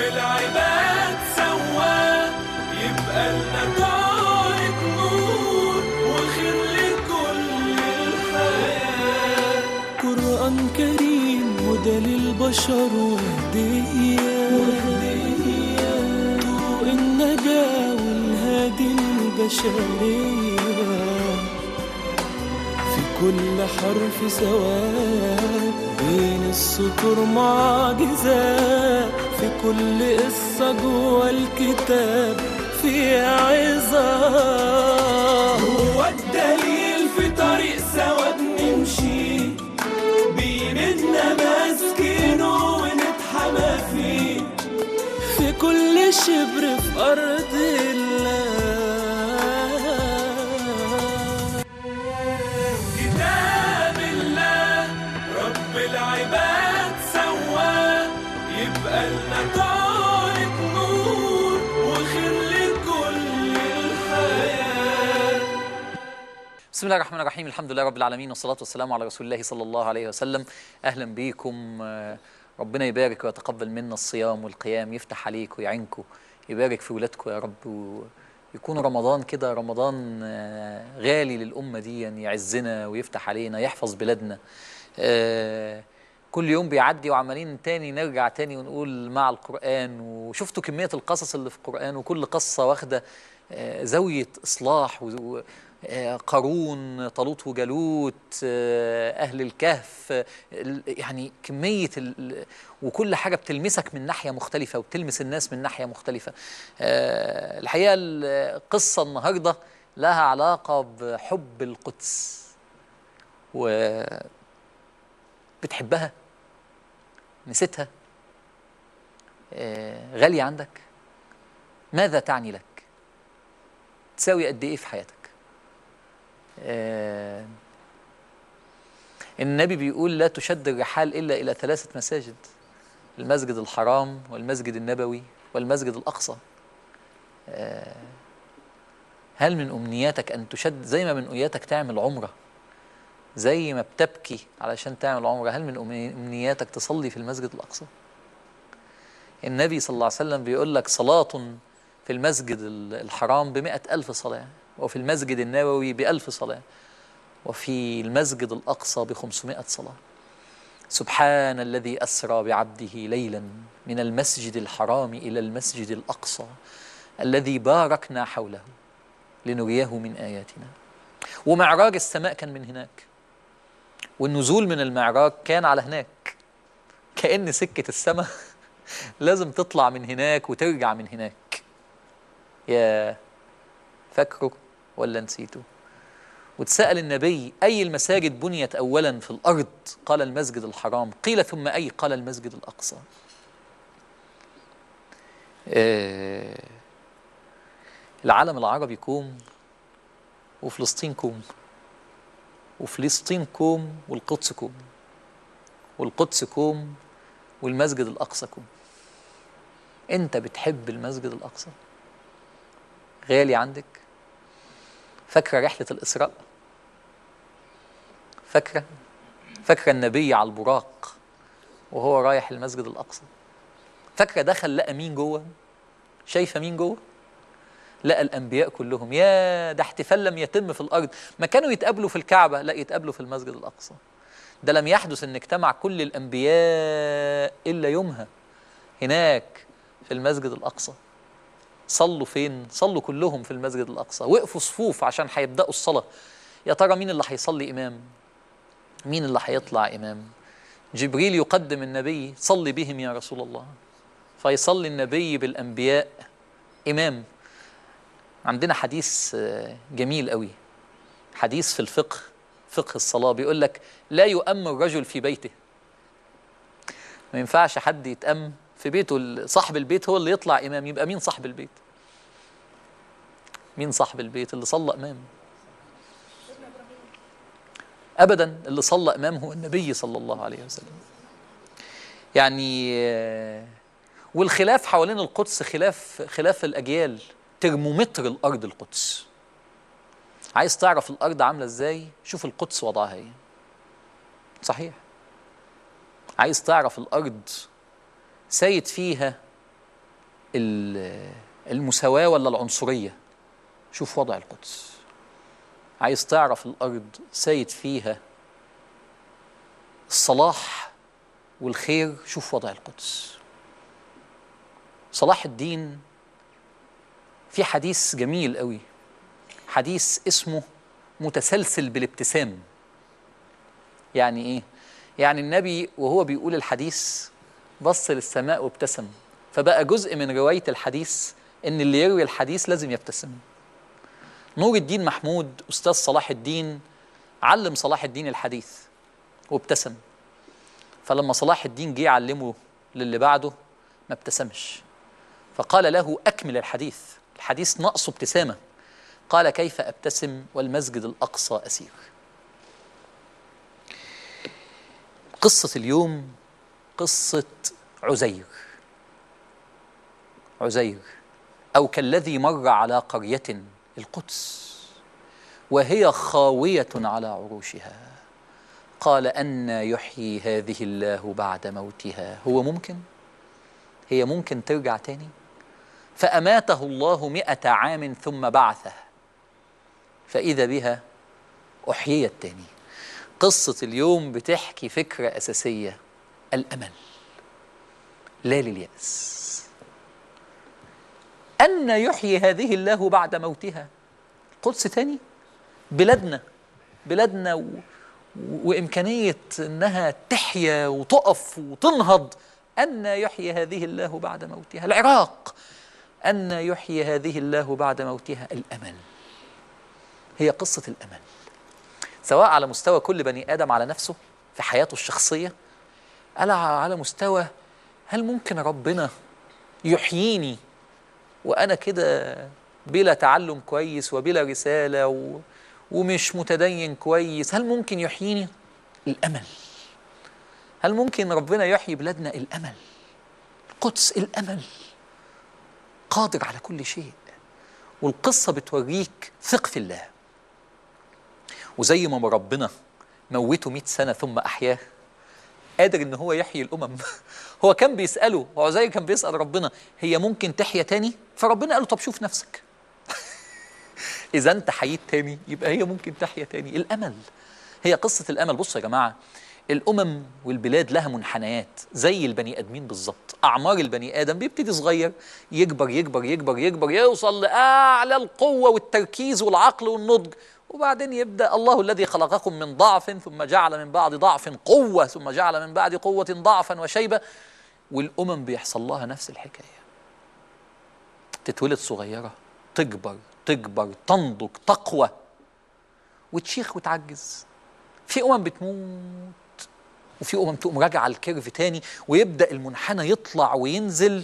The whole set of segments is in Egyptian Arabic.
العباد سواه يبقى لنا طارق نور وخير لكل الحياة قرآن كريم هدى للبشر وهدية ضوء النجاة والهادي للبشرية في كل حرف سواد بين السطور معجزة في كل قصة جوه الكتاب في عظة هو الدليل في طريق سوا بنمشي بإيدنا ماسكينه ونتحمى فيه في كل شبر في أرض الله كتاب الله رب العباد سواه يبقى لنا طارق نور وخير لكل الحياة بسم الله الرحمن الرحيم الحمد لله رب العالمين والصلاة والسلام على رسول الله صلى الله عليه وسلم أهلا بيكم آه، ربنا يبارك ويتقبل منا الصيام والقيام يفتح عليك ويعينكم يبارك في ولادكم يا رب ويكون رمضان كده رمضان آه، غالي للأمة دي يعني يعزنا ويفتح علينا يحفظ بلادنا آه، كل يوم بيعدي وعمالين تاني نرجع تاني ونقول مع القرآن وشفتوا كمية القصص اللي في القرآن وكل قصة واخدة آه، زاوية إصلاح و- آه، قارون طالوت وجالوت آه، أهل الكهف آه، ال- يعني كمية ال- وكل حاجة بتلمسك من ناحية مختلفة وبتلمس الناس من ناحية مختلفة آه، الحقيقة القصة النهاردة لها علاقة بحب القدس و بتحبها نسيتها آه، غالية عندك ماذا تعني لك تساوي قد ايه في حياتك آه، النبي بيقول لا تشد الرحال الا الى ثلاثه مساجد المسجد الحرام والمسجد النبوي والمسجد الاقصى آه، هل من امنياتك ان تشد زي ما من امنياتك تعمل عمره زي ما بتبكي علشان تعمل عمره هل من أمني- امنياتك تصلي في المسجد الاقصى النبي صلى الله عليه وسلم بيقول لك صلاة في المسجد ال- الحرام بمئة ألف صلاة وفي المسجد النبوي بألف صلاة وفي المسجد الأقصى بخمسمائة صلاة سبحان الذي أسرى بعبده ليلا من المسجد الحرام إلى المسجد الأقصى الذي باركنا حوله لنريه من آياتنا ومعراج السماء كان من هناك والنزول من المعراج كان على هناك كأن سكة السماء لازم تطلع من هناك وترجع من هناك يا فاكره ولا نسيته وتسأل النبي أي المساجد بنيت أولا في الأرض قال المسجد الحرام قيل ثم أي قال المسجد الأقصى آه، العالم العربي كوم وفلسطين كوم وفلسطين كوم والقدس كوم والقدس كوم والمسجد الأقصى كوم أنت بتحب المسجد الأقصى غالي عندك فاكرة رحلة الإسراء فاكرة فاكرة النبي على البراق وهو رايح المسجد الأقصى فاكرة دخل لقى مين جوه شايفة مين جوه لقى الأنبياء كلهم يا ده احتفال لم يتم في الأرض ما كانوا يتقابلوا في الكعبة لا يتقابلوا في المسجد الأقصى ده لم يحدث ان اجتمع كل الانبياء الا يومها هناك في المسجد الاقصى صلوا فين صلوا كلهم في المسجد الاقصى وقفوا صفوف عشان هيبداوا الصلاه يا ترى مين اللي هيصلي امام مين اللي هيطلع امام جبريل يقدم النبي صلي بهم يا رسول الله فيصلي النبي بالانبياء امام عندنا حديث آه، جميل قوي حديث في الفقه فقه الصلاة بيقول لك لا يؤم الرجل في بيته ما ينفعش حد يتأم في بيته صاحب البيت هو اللي يطلع إمام يبقى مين صاحب البيت مين صاحب البيت اللي صلى إمام أبدا اللي صلى إمام هو النبي صلى الله عليه وسلم يعني آه، والخلاف حوالين القدس خلاف خلاف الأجيال ترمومتر الأرض القدس عايز تعرف الارض عامله ازاي شوف القدس وضعها ايه صحيح عايز تعرف الارض سايد فيها ال- المساواة ولا العنصرية شوف وضع القدس عايز تعرف الأرض سايد فيها الصلاح والخير شوف وضع القدس صلاح الدين في حديث جميل قوي حديث اسمه متسلسل بالابتسام يعني ايه يعني النبي وهو بيقول الحديث بص للسماء وابتسم فبقى جزء من رواية الحديث ان اللي يروي الحديث لازم يبتسم نور الدين محمود استاذ صلاح الدين علم صلاح الدين الحديث وابتسم فلما صلاح الدين جه يعلمه للي بعده ما ابتسمش فقال له اكمل الحديث الحديث ناقصه ابتسامه قال كيف ابتسم والمسجد الاقصى اسير قصه اليوم قصه عزير عزير او كالذي مر على قريه القدس وهي خاويه على عروشها قال أن يحيي هذه الله بعد موتها هو ممكن؟ هي ممكن ترجع تاني؟ فأماته الله مئة عام ثم بعثه فإذا بها أحييت تاني قصة اليوم بتحكي فكرة أساسية الأمل لا لليأس أن يحيي هذه الله بعد موتها قدس تاني بلادنا بلادنا و... وإمكانية أنها تحيا وتقف وتنهض أن يحيي هذه الله بعد موتها العراق أن يحيي هذه الله بعد موتها الأمل هي قصة الأمل سواء على مستوى كل بني آدم على نفسه في حياته الشخصية ألا على مستوى هل ممكن ربنا يحييني وأنا كده بلا تعلم كويس وبلا رسالة و... ومش متدين كويس هل ممكن يحييني الامل هل ممكن ربنا يحيي بلادنا الامل القدس الامل قادر على كل شيء والقصه بتوريك ثق في الله وزي ما ربنا موته 100 سنه ثم احياه قادر ان هو يحيي الامم هو كان بيساله هو زي كان بيسال ربنا هي ممكن تحيا تاني فربنا قال له طب شوف نفسك اذا انت حييت تاني يبقى هي ممكن تحيا تاني الامل هي قصه الامل بصوا يا جماعه الامم والبلاد لها منحنيات زي البني ادمين بالظبط اعمار البني ادم بيبتدي صغير يكبر يكبر يكبر يكبر يوصل لاعلى القوه والتركيز والعقل والنضج وبعدين يبدا الله الذي خلقكم من ضعف ثم جعل من بعد ضعف قوه ثم جعل من بعد قوه ضعفا وشيبه والامم بيحصل لها نفس الحكايه تتولد صغيره تكبر تكبر تنضج تقوى وتشيخ وتعجز في امم بتموت وفي امم تقوم راجعه الكيرف تاني ويبدا المنحنى يطلع وينزل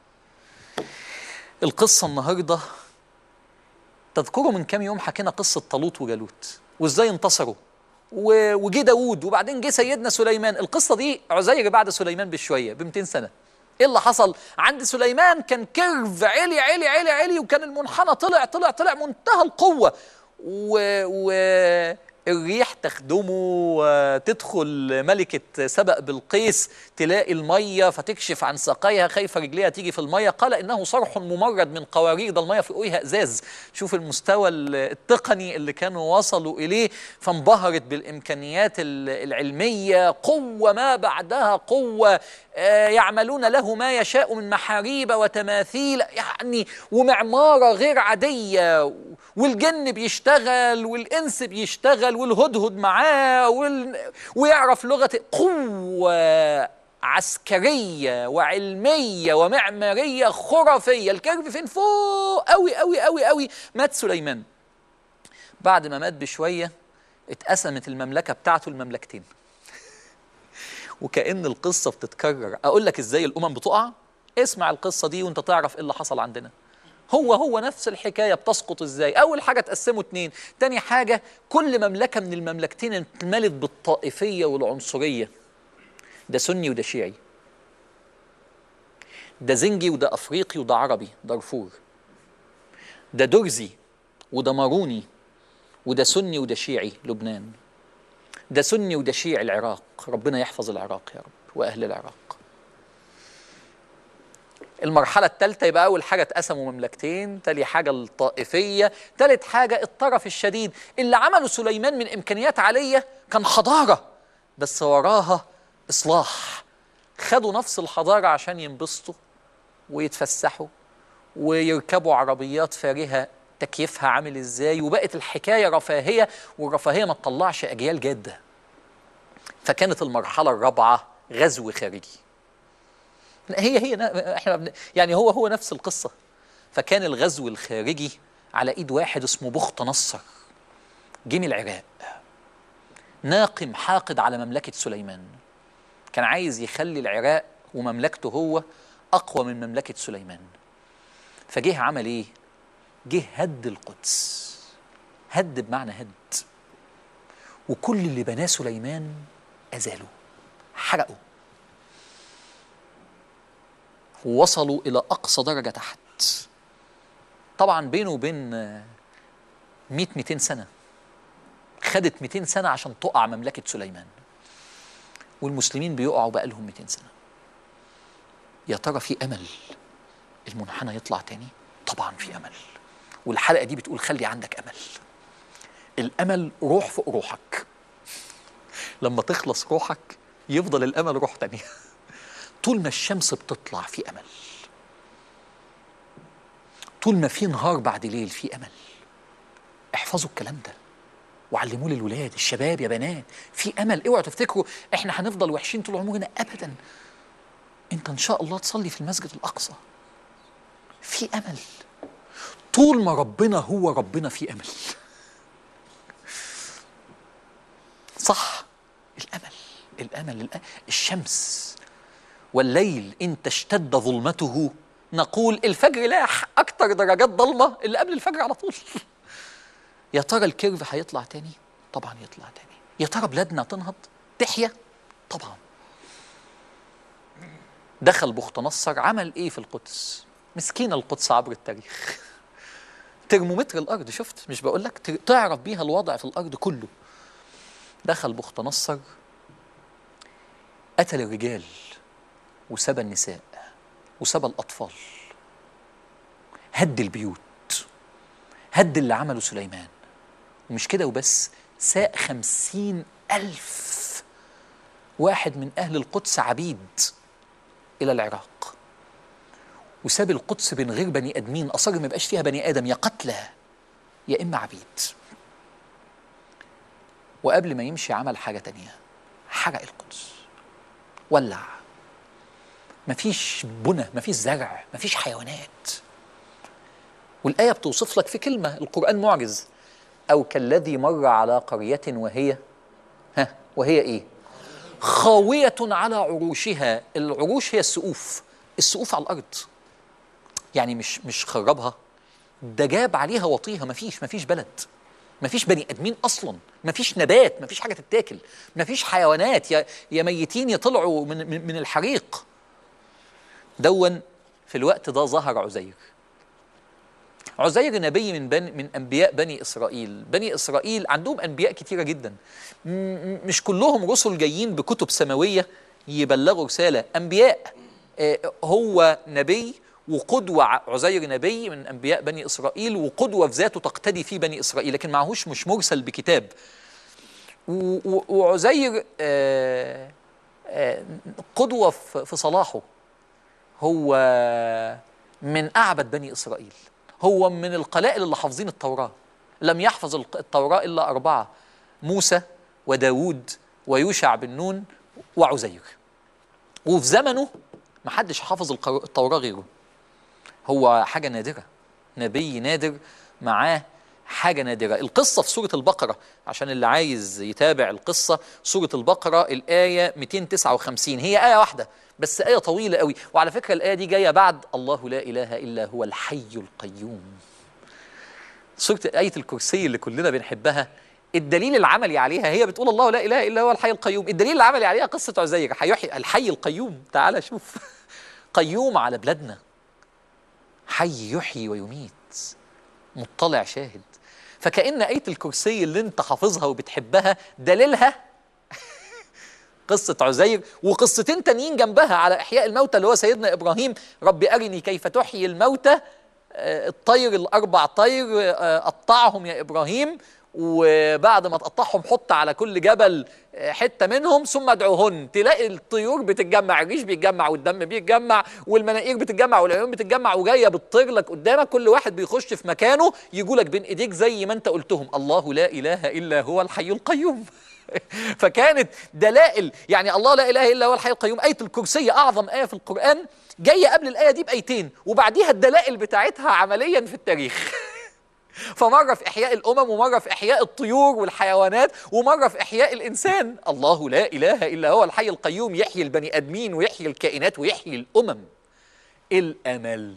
القصه النهارده تذكروا من كام يوم حكينا قصه طالوت وجالوت وازاي انتصروا و- وجه داوود وبعدين جه سيدنا سليمان القصه دي عزير بعد سليمان بشويه ب 200 سنه ايه اللي حصل عند سليمان كان كيرف علي علي علي علي وكان المنحنى طلع طلع طلع منتهى القوه و, و الريح تخدمه وتدخل ملكة سبأ بالقيس تلاقي المية فتكشف عن ساقيها خايفة رجليها تيجي في المية قال إنه صرح ممرد من قوارير ده المية في قويها إزاز شوف المستوى التقني اللي كانوا وصلوا إليه فانبهرت بالإمكانيات العلمية قوة ما بعدها قوة آه، يعملون له ما يشاء من محاريب وتماثيل يعني ومعمارة غير عادية والجن بيشتغل والإنس بيشتغل والهدهد معاه وال... ويعرف لغة قوة عسكرية وعلمية ومعمارية خرافية الكيرف فين فوق قوي قوي قوي قوي مات سليمان بعد ما مات بشوية اتقسمت المملكة بتاعته لمملكتين وكأن القصة بتتكرر أقول لك إزاي الأمم بتقع اسمع القصة دي وانت تعرف إيه اللي حصل عندنا هو هو نفس الحكاية بتسقط إزاي أول حاجة تقسموا اتنين تاني حاجة كل مملكة من المملكتين اتملت بالطائفية والعنصرية ده سني وده شيعي ده زنجي وده أفريقي وده عربي دارفور ده درزي وده ماروني وده سني وده شيعي لبنان ده سني وده شيعي العراق ربنا يحفظ العراق يا رب وأهل العراق المرحلة الثالثة يبقى أول حاجة اتقسموا مملكتين، تاني حاجة الطائفية، تالت حاجة الطرف الشديد، اللي عمله سليمان من إمكانيات عالية كان حضارة بس وراها إصلاح. خدوا نفس الحضارة عشان ينبسطوا ويتفسحوا ويركبوا عربيات فارهة تكييفها عامل ازاي وبقت الحكاية رفاهية والرفاهية ما تطلعش أجيال جادة. فكانت المرحلة الرابعة غزو خارجي. هي هي نا- احنا بن- يعني هو هو نفس القصه فكان الغزو الخارجي على ايد واحد اسمه بخت نصر جه من العراق ناقم حاقد على مملكه سليمان كان عايز يخلي العراق ومملكته هو اقوى من مملكه سليمان فجه عمل ايه جه هد القدس هد بمعنى هد وكل اللي بناه سليمان ازالوا حرقوا ووصلوا إلى أقصى درجة تحت طبعا بينه وبين آه، 100 200 سنة خدت 200 سنة عشان تقع مملكة سليمان والمسلمين بيقعوا بقالهم 200 سنة يا ترى في أمل المنحنى يطلع تاني طبعا في أمل والحلقة دي بتقول خلي عندك أمل الأمل روح فوق روحك لما تخلص روحك يفضل الأمل روح تانية طول ما الشمس بتطلع في امل طول ما في نهار بعد ليل في امل احفظوا الكلام ده وعلموه للولاد الشباب يا بنات في امل اوعوا تفتكروا احنا هنفضل وحشين طول عمرنا ابدا انت ان شاء الله تصلي في المسجد الاقصى في امل طول ما ربنا هو ربنا في امل صح الامل الامل الأ- الشمس والليل إن تشتد ظلمته نقول الفجر لاح أكتر درجات ضلمة اللي قبل الفجر على طول يا ترى الكيرف هيطلع تاني؟ طبعا يطلع تاني يا ترى بلادنا تنهض؟ تحيا؟ طبعا دخل بخت نصر عمل ايه في القدس؟ مسكين القدس عبر التاريخ ترمومتر الارض شفت مش بقول لك تعرف بيها الوضع في الارض كله دخل بخت نصر قتل الرجال وسبى النساء وسبى الأطفال هد البيوت هد اللي عمله سليمان ومش كده وبس ساق خمسين ألف واحد من أهل القدس عبيد إلى العراق وساب القدس بين غير بني آدمين أصر ما يبقاش فيها بني آدم يا قتلى يا إما عبيد وقبل ما يمشي عمل حاجة تانية حرق القدس ولع مفيش بنى مفيش زرع مفيش حيوانات والآية بتوصف لك في كلمة القرآن معجز أو كالذي مر على قرية وهي ها وهي إيه خاوية على عروشها العروش هي السقوف السقوف على الأرض يعني مش مش خربها ده جاب عليها وطيها مفيش مفيش بلد مفيش بني ادمين اصلا مفيش نبات مفيش حاجه تتاكل مفيش حيوانات يا يا ميتين يطلعوا من من, من الحريق دون في الوقت ده ظهر عزير عزير نبي من بني من انبياء بني اسرائيل بني اسرائيل عندهم انبياء كتيره جدا م- م- مش كلهم رسل جايين بكتب سماويه يبلغوا رساله انبياء آه، هو نبي وقدوة ع- عزير نبي من أنبياء بني إسرائيل وقدوة في ذاته تقتدي في بني إسرائيل لكن معهوش مش مرسل بكتاب و- و- وعزير آه، آه، قدوة في في صلاحه هو من أعبد بني إسرائيل هو من القلائل اللي حافظين التوراة لم يحفظ الق- التوراة إلا أربعة موسى وداود ويوشع بن نون وعزير وفي زمنه محدش حافظ القر- التوراة غيره هو حاجة نادرة نبي نادر معاه حاجة نادرة القصة في سورة البقرة عشان اللي عايز يتابع القصة سورة البقرة الآية 259 هي آية واحدة بس آية طويلة قوي وعلى فكرة الآية دي جاية بعد الله لا إله إلا هو الحي القيوم سورة آية الكرسي اللي كلنا بنحبها الدليل العملي عليها هي بتقول الله لا إله إلا هو الحي القيوم الدليل العملي عليها قصة عزير هيحيي الحي القيوم تعال شوف قيوم على بلادنا حي يحيي ويميت مطلع شاهد فكأن آية الكرسي اللي انت حافظها وبتحبها دليلها قصة عزير وقصتين تانيين جنبها على إحياء الموتى اللي هو سيدنا إبراهيم رب أرني كيف تحيي الموتى آه، الطير الأربع طير آه، قطعهم يا إبراهيم وبعد ما تقطعهم حط على كل جبل آه، حته منهم ثم ادعوهن تلاقي الطيور بتتجمع الريش بيتجمع والدم بيتجمع والمناقير بتتجمع والعيون بتتجمع وجايه بتطير لك قدامك كل واحد بيخش في مكانه يجوا لك بين ايديك زي ما انت قلتهم الله لا اله الا هو الحي القيوم فكانت دلائل يعني الله لا اله الا هو الحي القيوم ايه الكرسي اعظم ايه في القران جايه قبل الايه دي بايتين وبعديها الدلائل بتاعتها عمليا في التاريخ فمره في احياء الامم ومره في احياء الطيور والحيوانات ومره في احياء الانسان الله لا اله الا هو الحي القيوم يحيي البني ادمين ويحيي الكائنات ويحيي الامم الامل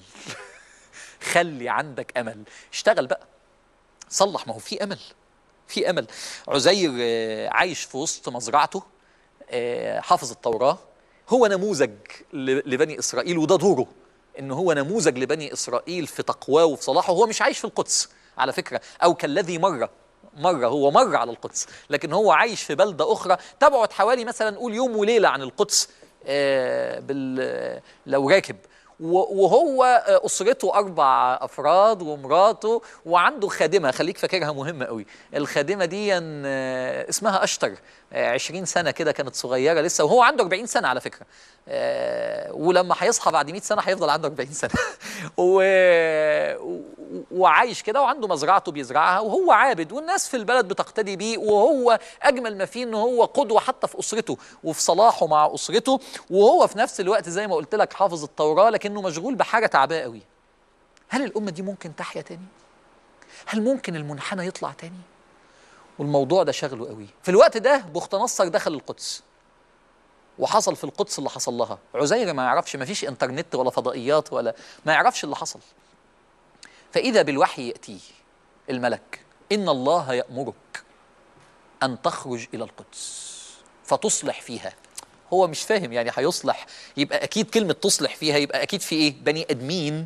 خلي عندك امل اشتغل بقى صلح ما هو في امل في امل عزير آه، عايش في وسط مزرعته آه، حافظ التوراه هو نموذج ل- لبني اسرائيل وده دوره ان هو نموذج لبني اسرائيل في تقواه وفي صلاحه هو مش عايش في القدس على فكره او كالذي مر مره هو مر على القدس لكن هو عايش في بلده اخرى تبعد حوالي مثلا نقول يوم وليله عن القدس آه، بال لو راكب و- وهو آه، اسرته اربع افراد ومراته وعنده خادمه خليك فاكرها مهمه قوي الخادمه دي آه، اسمها اشتر آه، 20 سنه كده كانت صغيره لسه وهو عنده 40 سنه على فكره آه، ولما هيصحى بعد 100 سنه هيفضل عنده 40 سنه و... و- وعايش كده وعنده مزرعته بيزرعها وهو عابد والناس في البلد بتقتدي بيه وهو اجمل ما فيه ان هو قدوه حتى في اسرته وفي صلاحه مع اسرته وهو في نفس الوقت زي ما قلت لك حافظ التوراه لكنه مشغول بحاجه تعباه قوي هل الامه دي ممكن تحيا تاني هل ممكن المنحنى يطلع تاني والموضوع ده شغله قوي في الوقت ده بخت نصر دخل القدس وحصل في القدس اللي حصل لها عزير ما يعرفش ما فيش انترنت ولا فضائيات ولا ما يعرفش اللي حصل فإذا بالوحي يأتيه الملك إن الله يأمرك أن تخرج إلى القدس فتصلح فيها هو مش فاهم يعني هيصلح يبقى أكيد كلمة تصلح فيها يبقى أكيد في إيه بني أدمين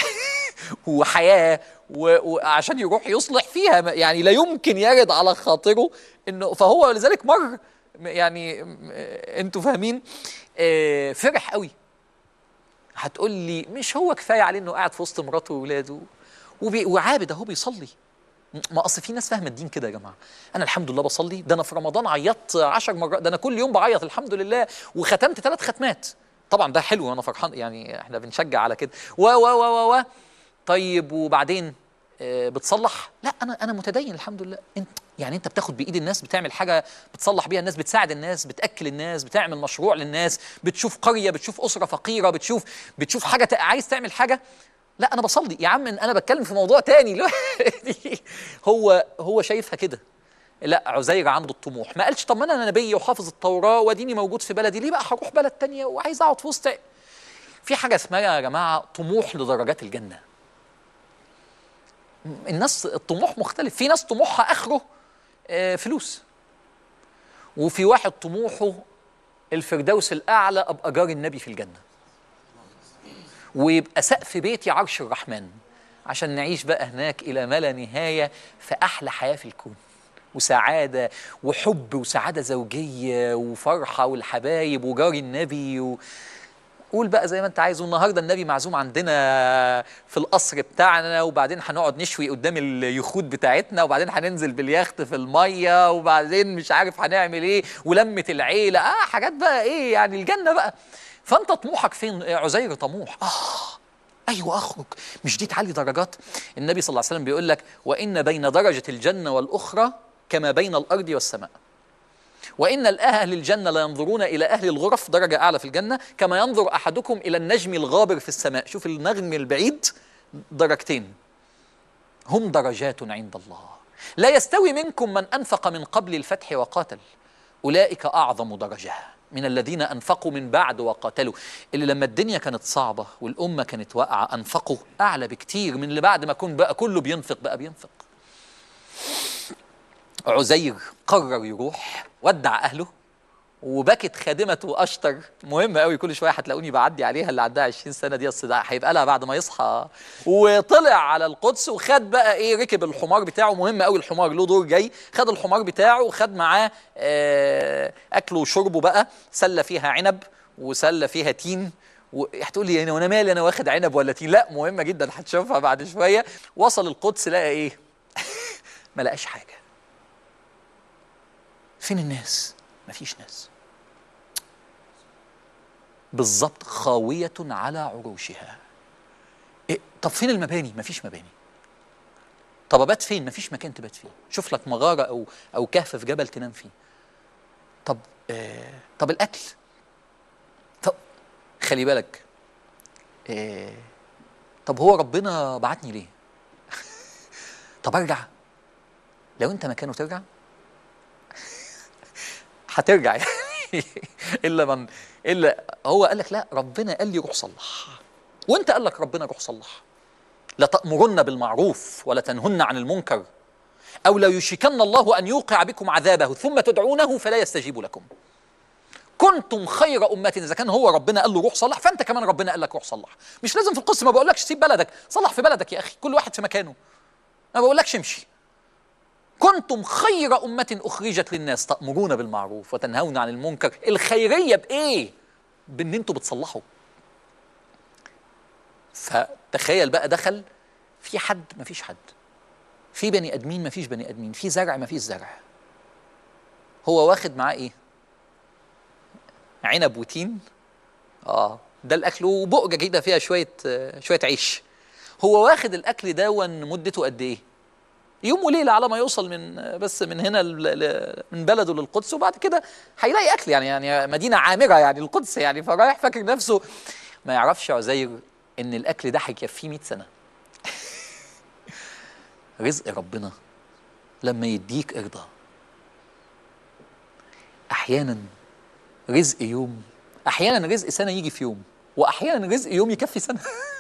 وحياة و- وعشان يروح يصلح فيها ما- يعني لا يمكن يرد على خاطره إنه فهو لذلك مر م- يعني م- أنتوا فاهمين آه، فرح قوي هتقول لي مش هو كفايه عليه انه قاعد في وسط مراته واولاده وبي- وعابد اهو بيصلي ما اصل في ناس فاهمه الدين كده يا جماعه انا الحمد لله بصلي ده انا في رمضان عيطت عشر مرات ده انا كل يوم بعيط الحمد لله وختمت ثلاث ختمات طبعا ده حلو وانا فرحان يعني احنا بنشجع على كده و و و و و طيب وبعدين آه، بتصلح لا انا انا متدين الحمد لله انت يعني انت بتاخد بايد الناس بتعمل حاجه بتصلح بيها الناس بتساعد الناس بتاكل الناس بتعمل مشروع للناس بتشوف قريه بتشوف اسره فقيره بتشوف بتشوف حاجه ت- عايز تعمل حاجه لا انا بصلي يا عم انا بتكلم في موضوع تاني دلوقتي. هو هو شايفها كده لا عزير عنده الطموح ما قالش طب ما انا نبي وحافظ التوراه واديني موجود في بلدي ليه بقى هروح بلد تانية وعايز اقعد في وسط في حاجه اسمها يا جماعه طموح لدرجات الجنه الناس الطموح مختلف في ناس طموحها اخره آه، فلوس وفي واحد طموحه الفردوس الاعلى ابقى جار النبي في الجنه ويبقى سقف بيتي عرش الرحمن عشان نعيش بقى هناك الى ما لا نهايه في احلى حياه في الكون وسعاده وحب وسعاده زوجيه وفرحه والحبايب وجار النبي و... قول بقى زي ما انت عايز والنهارده النبي معزوم عندنا في القصر بتاعنا وبعدين هنقعد نشوي قدام اليخوت بتاعتنا وبعدين هننزل باليخت في الميه وبعدين مش عارف هنعمل ايه ولمه العيله اه حاجات بقى ايه يعني الجنه بقى فانت طموحك فين يا عزير طموح اه ايوه اخرج مش دي تعلي درجات النبي صلى الله عليه وسلم بيقول لك وان بين درجه الجنه والاخرى كما بين الارض والسماء وإن الأهل الجنة لا ينظرون إلى أهل الغرف درجة أعلى في الجنة كما ينظر أحدكم إلى النجم الغابر في السماء شوف النجم البعيد درجتين هم درجات عند الله لا يستوي منكم من أنفق من قبل الفتح وقاتل أولئك أعظم درجة من الذين أنفقوا من بعد وقاتلوا اللي لما الدنيا كانت صعبة والأمة كانت واقعة أنفقوا أعلى بكتير من اللي بعد ما كون بقى كله بينفق بقى بينفق عزير قرر يروح ودع أهله وبكت خادمة أشتر مهم قوي كل شوية هتلاقوني بعدي عليها اللي عندها 20 سنة دي أصل ده هيبقى لها بعد ما يصحى وطلع على القدس وخد بقى إيه ركب الحمار بتاعه مهم قوي الحمار له دور جاي خد الحمار بتاعه وخد معاه آه، أكله وشربه بقى سلة فيها عنب وسلة فيها تين هتقول لي انا وانا مالي انا واخد عنب ولا تين لا مهمه جدا هتشوفها بعد شويه وصل القدس لقى ايه ما لقاش حاجه فين الناس مفيش ناس بالظبط خاوية على عروشها إيه؟ طب فين المباني مفيش مباني طب ابات فين مفيش مكان تبات فيه شوف لك مغارة او او كهف في جبل تنام فيه طب آه طب الاكل طب خلي بالك آه طب هو ربنا بعتني ليه طب ارجع لو انت مكانه ترجع هترجع يعني الا من الا هو قال لك لا ربنا قال لي روح صلح وانت قال لك ربنا روح صلح لا تأمرن بالمعروف ولا تنهن عن المنكر أو لا يشكن الله أن يوقع بكم عذابه ثم تدعونه فلا يستجيب لكم كنتم خير أمة إذا كان هو ربنا قال له روح صلح فأنت كمان ربنا قال لك روح صلح مش لازم في القصة ما بقولكش سيب بلدك صلح في بلدك يا أخي كل واحد في مكانه ما بقولكش امشي كنتم خير أمة أخرجت للناس تأمرون بالمعروف وتنهون عن المنكر الخيرية بإيه؟ بإن أنتوا بتصلحوا فتخيل بقى دخل في حد مفيش حد في بني ادمين مفيش بني ادمين في زرع مفيش زرع هو واخد معاه ايه عنب وتين اه ده الاكل وبقجه كده فيها شويه آه، شويه عيش هو واخد الاكل ده مدته قد ايه يوم وليله على ما يوصل من آه، بس من هنا ل- ل- من بلده للقدس وبعد كده هيلاقي اكل يعني يعني مدينه عامره يعني القدس يعني فرايح فاكر نفسه ما يعرفش عزير ان الاكل ده هيكفيه 100 سنه رزق ربنا لما يديك ارضى احيانا رزق يوم احيانا رزق سنه يجي في يوم واحيانا رزق يوم يكفي سنه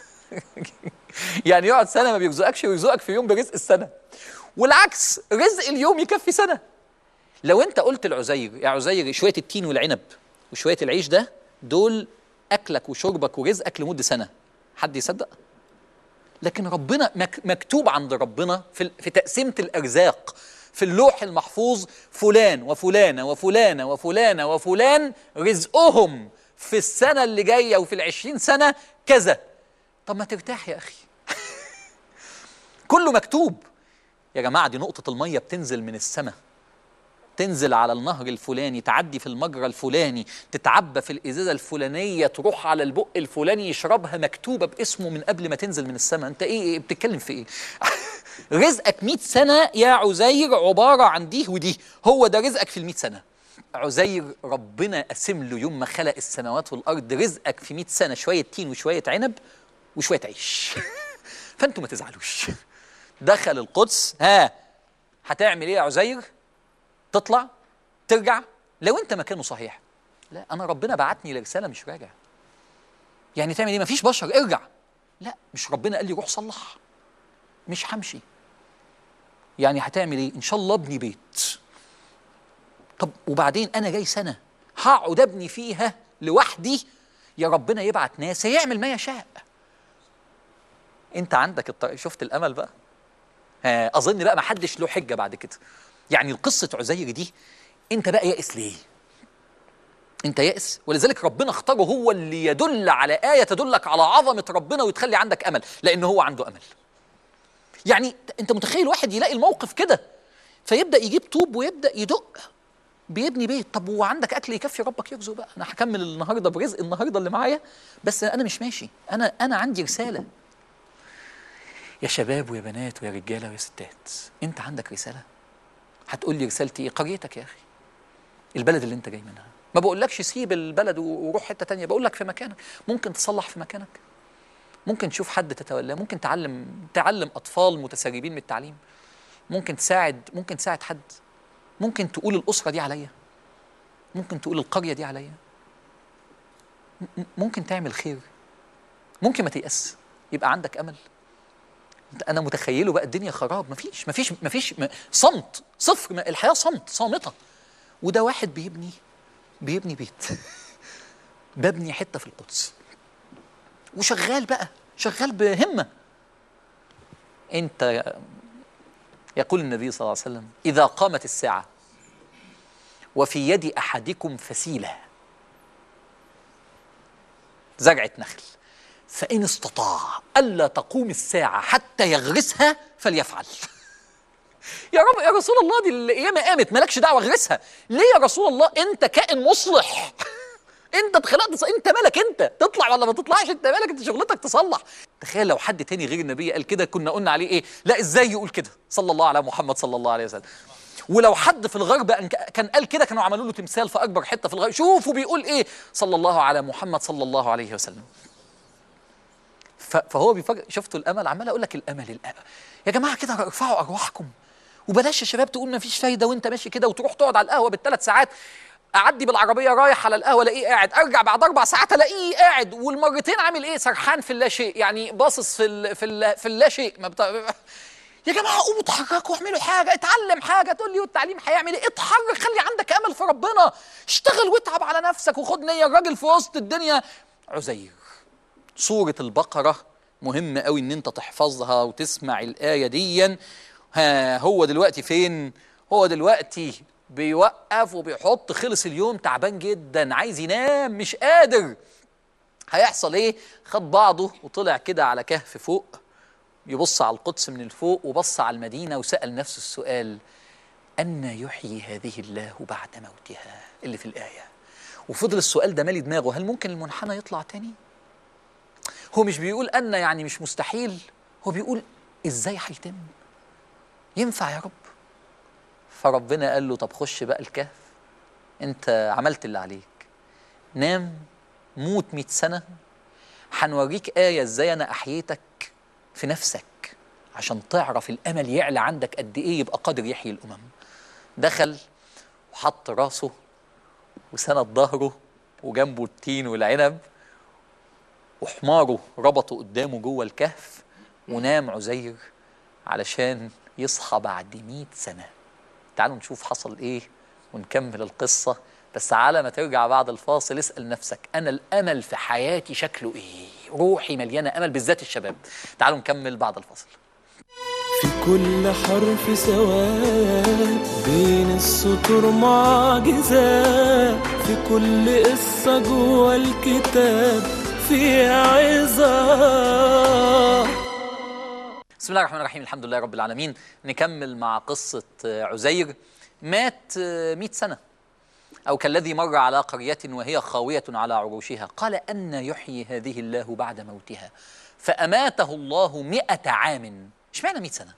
يعني يقعد سنه ما بيرزقكش ويرزقك في يوم برزق السنه والعكس رزق اليوم يكفي سنه لو انت قلت لعزير يا عزير شويه التين والعنب وشويه العيش ده دول اكلك وشربك ورزقك لمده سنه حد يصدق لكن ربنا مك مكتوب عند ربنا في ال- في تقسيمه الارزاق في اللوح المحفوظ فلان وفلانه وفلانه وفلانه وفلان رزقهم في السنه اللي جايه وفي العشرين سنه كذا طب ما ترتاح يا اخي كله مكتوب يا جماعه دي نقطه الميه بتنزل من السماء تنزل على النهر الفلاني تعدي في المجرى الفلاني تتعبى في الازازه الفلانيه تروح على البق الفلاني يشربها مكتوبه باسمه من قبل ما تنزل من السماء انت ايه, إيه بتتكلم في ايه رزقك 100 سنه يا عزير عباره عن دي ودي هو ده رزقك في ال 100 سنه عزير ربنا قسم له يوم ما خلق السماوات والارض رزقك في 100 سنه شويه تين وشويه عنب وشويه عيش فانتوا ما تزعلوش دخل القدس ها هتعمل ايه يا عزير تطلع ترجع لو انت مكانه صحيح لا انا ربنا بعتني لرساله مش راجع يعني تعمل ايه مفيش بشر ارجع لا مش ربنا قال لي روح صلح مش همشي يعني هتعمل ايه ان شاء الله ابني بيت طب وبعدين انا جاي سنه هقعد ابني فيها لوحدي يا ربنا يبعت ناس يعمل ما يشاء انت عندك الطريق شفت الامل بقى ها اظن بقى ما حدش له حجه بعد كده يعني القصه عزير دي انت بقى يائس ليه انت يائس ولذلك ربنا اختاره هو اللي يدل على ايه تدلك على عظمه ربنا وتخلي عندك امل لان هو عنده امل يعني انت متخيل واحد يلاقي الموقف كده فيبدا يجيب طوب ويبدا يدق بيبني بيت طب هو عندك اكل يكفي ربك يرزق بقى انا هكمل النهارده برزق النهارده اللي معايا بس انا مش ماشي انا انا عندي رساله يا شباب ويا بنات ويا رجاله ويا ستات انت عندك رساله هتقول لي رسالتي ايه قريتك يا اخي البلد اللي انت جاي منها ما بقولكش سيب البلد و- وروح حته تانية بقول لك في مكانك ممكن تصلح في مكانك ممكن تشوف حد تتولاه ممكن تعلم تعلم اطفال متسربين من التعليم ممكن تساعد ممكن تساعد حد ممكن تقول الاسره دي عليا ممكن تقول القريه دي عليا م- م- ممكن تعمل خير ممكن ما تيأس يبقى عندك امل انت- انا متخيله بقى الدنيا خراب مفيش مفيش مفيش م- صمت صفر ما- الحياه صمت صامته وده واحد بيبني بيبني بيت ببني حته في القدس وشغال بقى شغال بهمه انت يقول النبي صلى الله عليه وسلم اذا قامت الساعه وفي يد احدكم فسيله زرعه نخل فان استطاع الا تقوم الساعه حتى يغرسها فليفعل يا رب يا رسول الله دي القيامه قامت مالكش دعوه اغرسها ليه يا رسول الله انت كائن مصلح انت اتخلقت ص- انت مالك انت تطلع ولا ما تطلعش انت مالك انت شغلتك تصلح تخيل لو حد تاني غير النبي قال كده كنا قلنا عليه ايه لا ازاي يقول كده صلى الله على محمد صلى الله عليه وسلم ولو حد في الغرب أن- كان قال كده كانوا عملوا له تمثال في اكبر حته في الغرب شوفوا بيقول ايه صلى الله على محمد صلى الله عليه وسلم ف- فهو بيفكر شفتوا الامل عمال اقول لك الامل الامل يا جماعه كده ارفعوا ارواحكم وبلاش يا شباب تقول ما فيش فايده وانت ماشي كده وتروح تقعد على القهوه بالثلاث ساعات اعدي بالعربيه رايح على القهوه الاقيه قاعد ارجع بعد اربع ساعات الاقيه قاعد والمرتين عامل ايه سرحان في اللا شيء يعني باصص في ال في ال في اللا شيء ما بت... يا جماعه قوموا اتحركوا واعملوا حاجه اتعلم حاجه تقول لي والتعليم هيعمل ايه اتحرك خلي عندك امل في ربنا اشتغل واتعب على نفسك وخد نيه الراجل في وسط الدنيا عزير سورة البقرة مهم قوي ان انت تحفظها وتسمع الآية ديا ها هو دلوقتي فين هو دلوقتي بيوقف وبيحط خلص اليوم تعبان جدا عايز ينام مش قادر هيحصل ايه خد بعضه وطلع كده على كهف فوق يبص على القدس من الفوق وبص على المدينة وسأل نفسه السؤال أن يحيي هذه الله بعد موتها اللي في الآية وفضل السؤال ده مالي دماغه هل ممكن المنحنى يطلع تاني هو مش بيقول أن يعني مش مستحيل هو بيقول إزاي هيتم ينفع يا رب فربنا قال له طب خش بقى الكهف انت عملت اللي عليك نام موت مئة سنة هنوريك آية ازاي أنا أحييتك في نفسك عشان تعرف الأمل يعلى عندك قد إيه يبقى قادر يحيي الأمم دخل وحط راسه وسند ظهره وجنبه التين والعنب وحماره ربطه قدامه جوه الكهف ونام عزير علشان يصحى بعد مئة سنة تعالوا نشوف حصل ايه ونكمل القصة بس على ما ترجع بعد الفاصل اسأل نفسك أنا الأمل في حياتي شكله إيه روحي مليانة أمل بالذات الشباب تعالوا نكمل بعد الفاصل في كل حرف سواد بين السطور معجزات في كل قصة جوه الكتاب في عظة بسم الله الرحمن الرحيم الحمد لله رب العالمين نكمل مع قصة آه، عزير مات آه، مئة سنة أو كالذي مر على قرية وهي خاوية على عروشها قال أن يحيي هذه الله بعد موتها فأماته الله مئة عام اشمعنى مئة سنة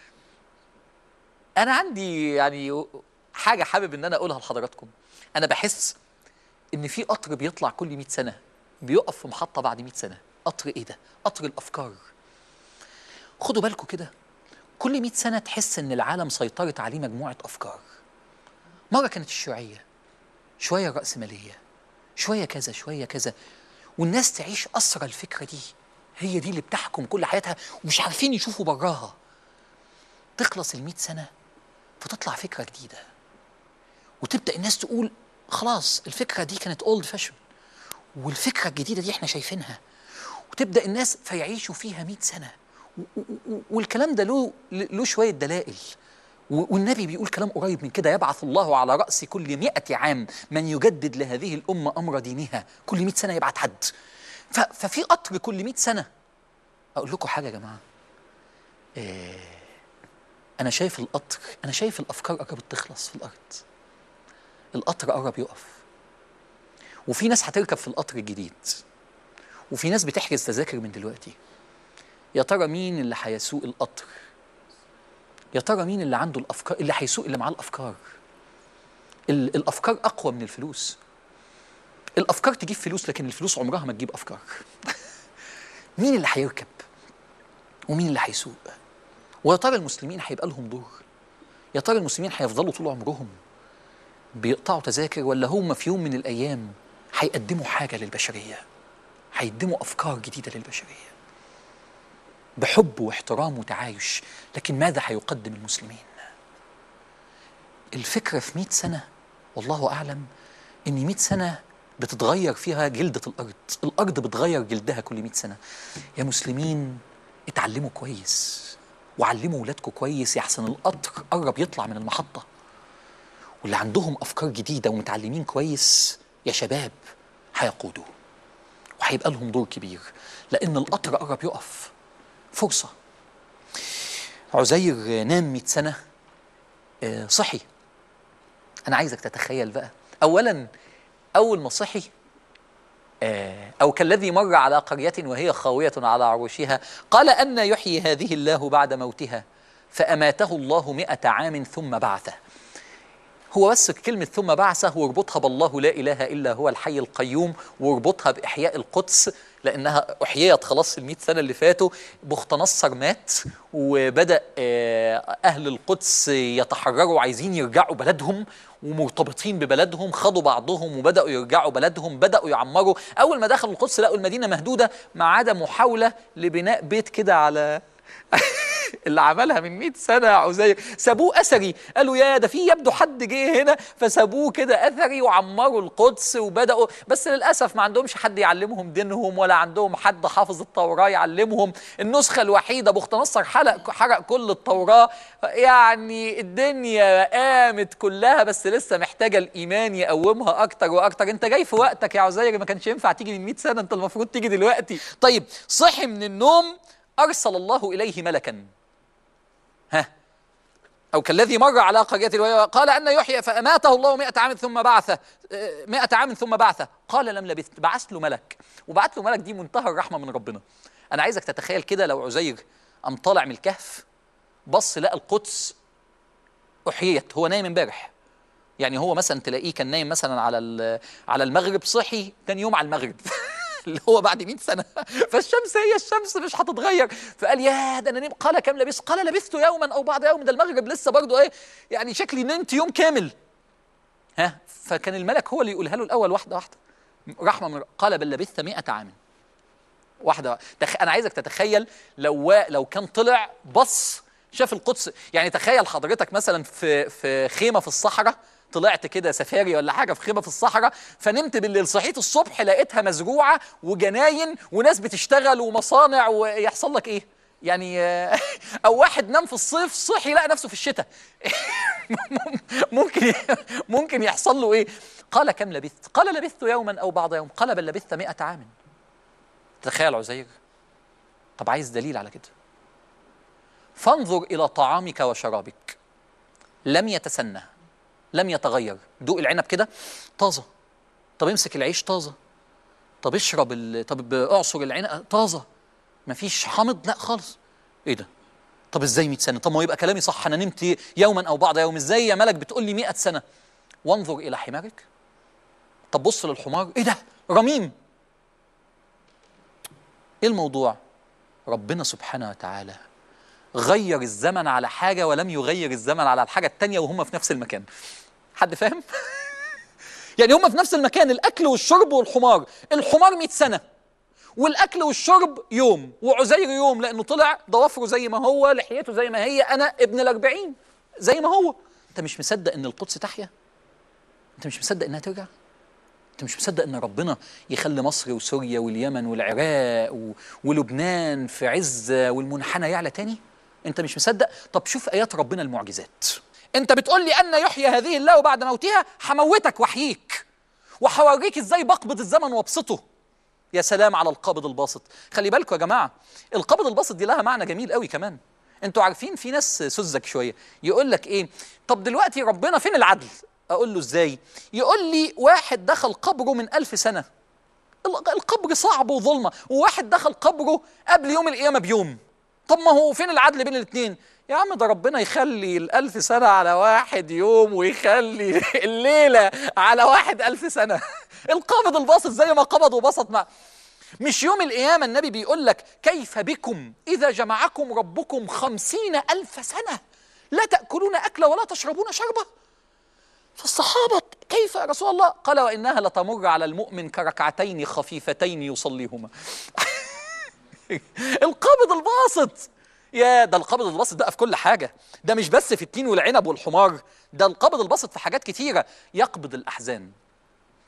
أنا عندي يعني حاجة حابب إن أنا أقولها لحضراتكم أنا بحس إن في قطر بيطلع كل مئة سنة بيقف في محطة بعد مئة سنة قطر إيه ده؟ قطر الأفكار خدوا بالكم كده كل 100 سنة تحس إن العالم سيطرت عليه مجموعة أفكار مرة كانت الشيوعية شوية الرأسمالية شوية كذا شوية كذا والناس تعيش أسرى الفكرة دي هي دي اللي بتحكم كل حياتها ومش عارفين يشوفوا براها تخلص المئة سنة فتطلع فكرة جديدة وتبدأ الناس تقول خلاص الفكرة دي كانت اولد فاشن والفكرة الجديدة دي احنا شايفينها وتبدأ الناس فيعيشوا فيها مئة سنة و- و- و- والكلام ده له له شوية دلائل و- والنبي بيقول كلام قريب من كده يبعث الله على رأس كل مئة عام من يجدد لهذه الأمة أمر دينها كل مئة سنة يبعت حد ف- ففي قطر كل مئة سنة أقول لكم حاجة يا جماعة إيه أنا شايف القطر أنا شايف الأفكار قربت تخلص في الأرض القطر قرب يقف وفي ناس هتركب في القطر الجديد وفي ناس بتحجز تذاكر من دلوقتي يا ترى مين اللي هيسوق القطر يا ترى مين اللي عنده الافكار اللي هيسوق اللي معاه الافكار ال- الافكار اقوى من الفلوس الافكار تجيب فلوس لكن الفلوس عمرها ما تجيب افكار مين اللي هيركب ومين اللي هيسوق ويا ترى المسلمين هيبقى لهم دور يا ترى المسلمين هيفضلوا طول عمرهم بيقطعوا تذاكر ولا هم في يوم من الايام هيقدموا حاجه للبشريه هيقدموا افكار جديده للبشريه بحب واحترام وتعايش لكن ماذا هيقدم المسلمين الفكرة في مئة سنة والله أعلم ان 100 سنه بتتغير فيها جلده الارض الارض بتغير جلدها كل 100 سنه يا مسلمين اتعلموا كويس وعلموا ولادكم كويس يحسن القطر قرب يطلع من المحطه واللي عندهم افكار جديده ومتعلمين كويس يا شباب هيقودوا وهيبقى لهم دور كبير لان القطر قرب يقف فرصه عزير نام 100 سنه آه، صحي انا عايزك تتخيل بقى اولا اول ما صحي آه، او كالذي مر على قريه وهي خاويه على عروشها قال ان يحيي هذه الله بعد موتها فاماته الله مئة عام ثم بعثه هو بس كلمة ثم بعثه واربطها بالله لا إله إلا هو الحي القيوم واربطها بإحياء القدس لأنها أحييت خلاص المئة سنة اللي فاتوا بخت نصر مات وبدأ آه، أهل القدس يتحرروا عايزين يرجعوا بلدهم ومرتبطين ببلدهم خدوا بعضهم وبدأوا يرجعوا بلدهم بدأوا يعمروا أول ما دخلوا القدس لقوا المدينة مهدودة ما عدا محاولة لبناء بيت كده على اللي عملها من 100 سنه يا عزير سابوه اثري قالوا يا ده في يبدو حد جه هنا فسابوه كده اثري وعمروا القدس وبداوا بس للاسف ما عندهمش حد يعلمهم دينهم ولا عندهم حد حافظ التوراه يعلمهم النسخه الوحيده بخت نصر حرق حرق كل التوراه يعني الدنيا قامت كلها بس لسه محتاجه الايمان يقومها اكتر واكتر انت جاي في وقتك يا عزير ما كانش ينفع تيجي من 100 سنه انت المفروض تيجي دلوقتي طيب صحي من النوم ارسل الله اليه ملكا ها أو كالذي مر على قرية وهي- قال أن يحيى فأماته الله مئة عام ثم بعثه آه، مئة عام ثم بعثه قال لم لبثت بعث له ملك وبعث له ملك دي منتهى الرحمة من ربنا أنا عايزك تتخيل كده لو عزير قام طالع من الكهف بص لقى القدس أحييت هو نايم امبارح يعني هو مثلا تلاقيه كان نايم مثلا على ال- على المغرب صحي تاني يوم على المغرب اللي هو بعد 100 سنه فالشمس هي الشمس مش هتتغير فقال يا ده انا نمت قال كم لبثت قال لبثت يوما او بعض يوم ده المغرب لسه برضه ايه يعني شكلي نمت يوم كامل ها فكان الملك هو اللي يقولها له الاول واحده واحده رحمه من قال بل لبثت 100 عام واحده تخ... انا عايزك تتخيل لو لو كان طلع بص شاف القدس يعني تخيل حضرتك مثلا في في خيمه في الصحراء طلعت كده سفاري ولا حاجه في خيمه في الصحراء فنمت بالليل صحيت الصبح لقيتها مزروعه وجناين وناس بتشتغل ومصانع ويحصل لك ايه؟ يعني آه، او واحد نام في الصيف صحي لقى نفسه في الشتاء ممكن ممكن يحصل له ايه؟ قال كم لبثت؟ قال لبثت يوما او بعض يوم قال بل لبثت مئة عام تخيل عزير طب عايز دليل على كده فانظر الى طعامك وشرابك لم يتسنى لم يتغير دوق العنب كده طازه طب امسك العيش طازه طب اشرب ال... طب اعصر العنب طازه مفيش حامض لا خالص ايه ده طب ازاي 100 سنه طب ما هو يبقى كلامي صح انا نمت يوما او بعض يوم ازاي يا ملك بتقول لي 100 سنه وانظر الى حمارك طب بص للحمار ايه ده رميم ايه الموضوع ربنا سبحانه وتعالى غير الزمن على حاجة ولم يغير الزمن على الحاجة التانية وهم في نفس المكان حد فاهم؟ يعني هم في نفس المكان الأكل والشرب والحمار الحمار 100 سنة والأكل والشرب يوم وعزير يوم لأنه طلع ضوافره زي ما هو لحيته زي ما هي أنا ابن الأربعين زي ما هو أنت مش مصدق إن القدس تحيا؟ أنت مش مصدق إنها ترجع؟ انت مش مصدق ان ربنا يخلي مصر وسوريا واليمن والعراق و... ولبنان في عز والمنحنى يعلى تاني انت مش مصدق طب شوف ايات ربنا المعجزات انت بتقول لي ان يحيي هذه الله بعد موتها هموتك واحييك وهوريك ازاي بقبض الزمن وابسطه يا سلام على القابض الباسط خلي بالكم يا جماعه القابض الباسط دي لها معنى جميل قوي كمان انتوا عارفين في ناس سذج شويه يقول لك ايه طب دلوقتي ربنا فين العدل اقول له ازاي يقول لي واحد دخل قبره من ألف سنه ال- القبر صعب وظلمه وواحد دخل قبره قبل يوم القيامه بيوم طب ما هو فين العدل بين الاثنين يا عم ده ربنا يخلي الألف سنة على واحد يوم ويخلي الليلة على واحد ألف سنة القابض الباسط زي ما قبض وبسط ما مش يوم القيامة النبي بيقول لك كيف بكم إذا جمعكم ربكم خمسين ألف سنة لا تأكلون أكلة ولا تشربون شربة فالصحابة كيف يا رسول الله قال وإنها لتمر على المؤمن كركعتين خفيفتين يصليهما القابض الباسط يا ده القابض الباسط ده في كل حاجة ده مش بس في التين والعنب والحمار ده القابض الباسط في حاجات كتيرة يقبض الأحزان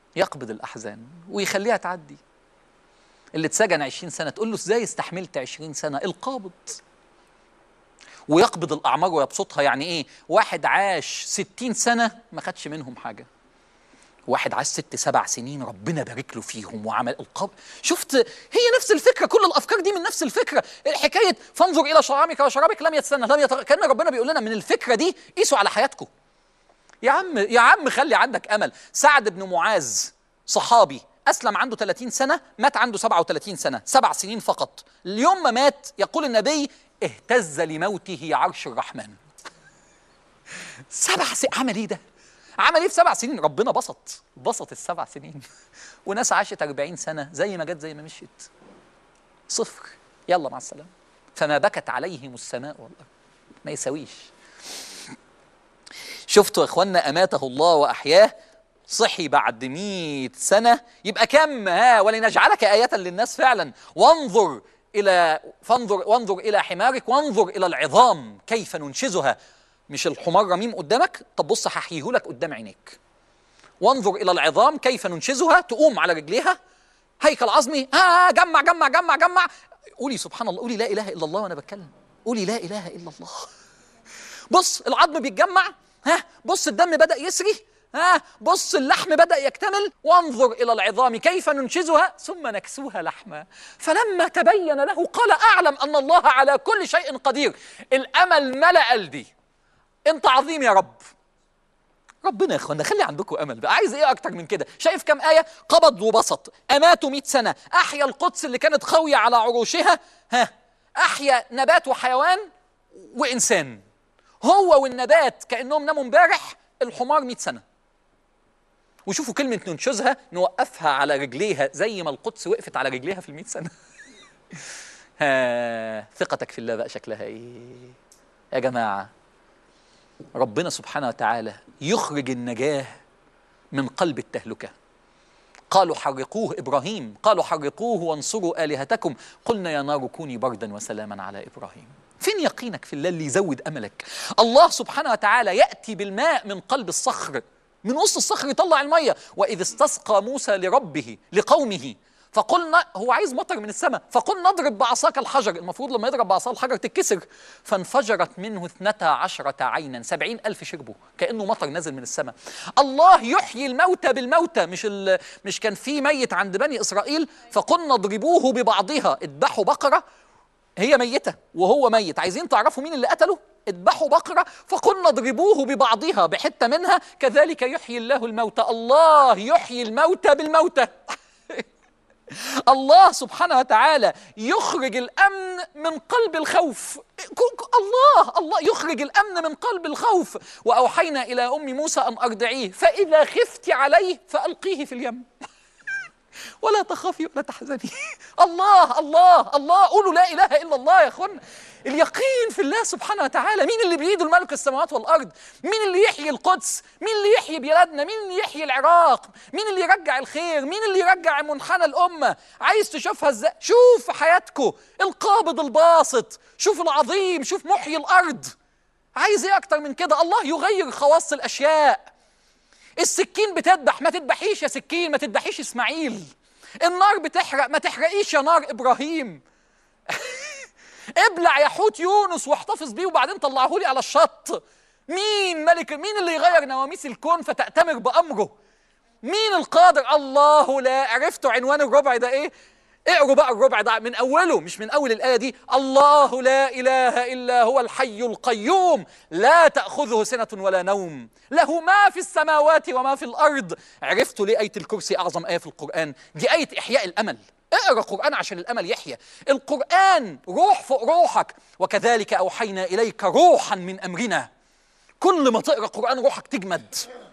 يقبض الأحزان ويخليها تعدي اللي اتسجن 20 سنة تقول له ازاي استحملت 20 سنة القابض ويقبض الأعمار ويبسطها يعني إيه واحد عاش 60 سنة ما خدش منهم حاجة واحد عاش ست سبع سنين ربنا بارك له فيهم وعمل القاب شفت هي نفس الفكره كل الافكار دي من نفس الفكره حكايه فانظر الى شرامك وشرابك لم يتسنى لم يتغ... كان ربنا بيقول لنا من الفكره دي قيسوا على حياتكم يا عم يا عم خلي عندك امل سعد بن معاذ صحابي اسلم عنده 30 سنه مات عنده 37 سنه سبع سنين فقط اليوم ما مات يقول النبي اهتز لموته عرش الرحمن سبع سنين عمل ايه ده عمل ايه في سبع سنين ربنا بسط بسط السبع سنين وناس عاشت 40 سنه زي ما جت زي ما مشيت صفر يلا مع السلامه فما بكت عليهم السماء والارض ما يساويش شفتوا يا اخوانا اماته الله واحياه صحي بعد مئة سنة يبقى كم ها ولنجعلك آية للناس فعلا وانظر إلى فانظر وانظر إلى حمارك وانظر إلى العظام كيف ننشزها مش الحمار رميم قدامك طب بص هحييه لك قدام عينيك وانظر الى العظام كيف ننشزها تقوم على رجليها هيكل عظمي ها جمع جمع جمع جمع قولي سبحان الله قولي لا اله الا الله وانا بتكلم قولي لا اله الا الله بص العظم بيتجمع ها بص الدم بدا يسري ها بص اللحم بدا يكتمل وانظر الى العظام كيف ننشزها ثم نكسوها لحما فلما تبين له قال اعلم ان الله على كل شيء قدير الامل ملا قلبي انت عظيم يا رب ربنا يا اخوانا خلي عندكم امل بقى عايز ايه اكتر من كده شايف كم ايه قبض وبسط اماتوا 100 سنه احيا القدس اللي كانت خاويه على عروشها ها احيا نبات وحيوان وانسان هو والنبات كانهم ناموا امبارح الحمار 100 سنه وشوفوا كلمه ننشزها نوقفها على رجليها زي ما القدس وقفت على رجليها في ال 100 سنه ها ثقتك في الله بقى شكلها ايه يا جماعه ربنا سبحانه وتعالى يخرج النجاه من قلب التهلكه قالوا حرقوه ابراهيم قالوا حرقوه وانصروا الهتكم قلنا يا نار كوني بردا وسلاما على ابراهيم فين يقينك في الله اللي يزود املك الله سبحانه وتعالى ياتي بالماء من قلب الصخر من وسط الصخر يطلع الميه واذ استسقى موسى لربه لقومه فقلنا هو عايز مطر من السماء فقلنا اضرب بعصاك الحجر المفروض لما يضرب بعصاه الحجر تتكسر فانفجرت منه اثنتا عشرة عينا سبعين ألف شربوا كأنه مطر نازل من السماء الله يحيي الموتى بالموتى مش ال... مش كان في ميت عند بني إسرائيل فقلنا اضربوه ببعضها اذبحوا بقرة هي ميتة وهو ميت عايزين تعرفوا مين اللي قتله اذبحوا بقرة فقلنا اضربوه ببعضها بحتة منها كذلك يحيي الله الموتى الله يحيي الموتى بالموتى الله سبحانه وتعالى يخرج الامن من قلب الخوف الله الله يخرج الامن من قلب الخوف واوحينا الى ام موسى ان ارضعيه فاذا خفت عليه فالقيه في اليم ولا تخافي ولا تحزني الله الله الله قولوا لا اله الا الله يا اخوانا اليقين في الله سبحانه وتعالى مين اللي بيده الملك السماوات والارض مين اللي يحيي القدس مين اللي يحيي بلادنا مين اللي يحيي العراق مين اللي يرجع الخير مين اللي يرجع منحنى الامه عايز تشوفها ازاي شوف في حياتكم القابض الباسط شوف العظيم شوف محيي الارض عايز ايه اكتر من كده الله يغير خواص الاشياء السكين بتذبح ما تذبحيش يا سكين ما تذبحيش اسماعيل النار بتحرق ما تحرقيش يا نار ابراهيم ابلع يا حوت يونس واحتفظ بيه وبعدين طلعه لي على الشط مين ملك مين اللي يغير نواميس الكون فتأتمر بأمره مين القادر الله لا عرفتوا عنوان الربع ده ايه اقروا بقى الربع ده من اوله مش من اول الايه دي الله لا اله الا هو الحي القيوم لا تاخذه سنه ولا نوم له ما في السماوات وما في الارض عرفتوا ليه ايه الكرسي اعظم ايه في القران دي ايه احياء الامل اقرا قران عشان الامل يحيا القران روح فوق روحك وكذلك اوحينا اليك روحا من امرنا كل ما تقرا قران روحك تجمد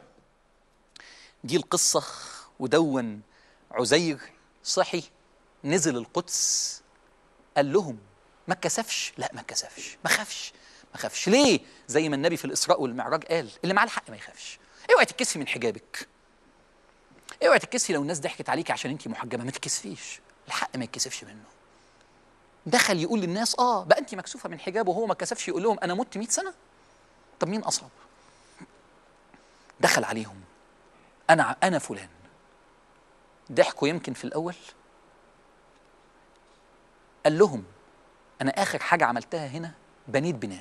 دي القصه ودون عزير صحي نزل القدس قال لهم ما اتكسفش لا ما اتكسفش ما خافش ما خافش ليه زي ما النبي في الاسراء والمعراج قال اللي معاه الحق ما يخافش اوعي تتكسفي من حجابك اوعي تتكسفي لو الناس ضحكت عليكي عشان انت محجبه ما تتكسفيش الحق ما يتكسفش منه دخل يقول للناس اه بقى انت مكسوفه من حجابه وهو ما اتكسفش يقول لهم انا مت 100 سنه طب مين اصعب دخل عليهم انا انا فلان ضحكوا يمكن في الأول قال لهم أنا آخر حاجة عملتها هنا بنيت بناء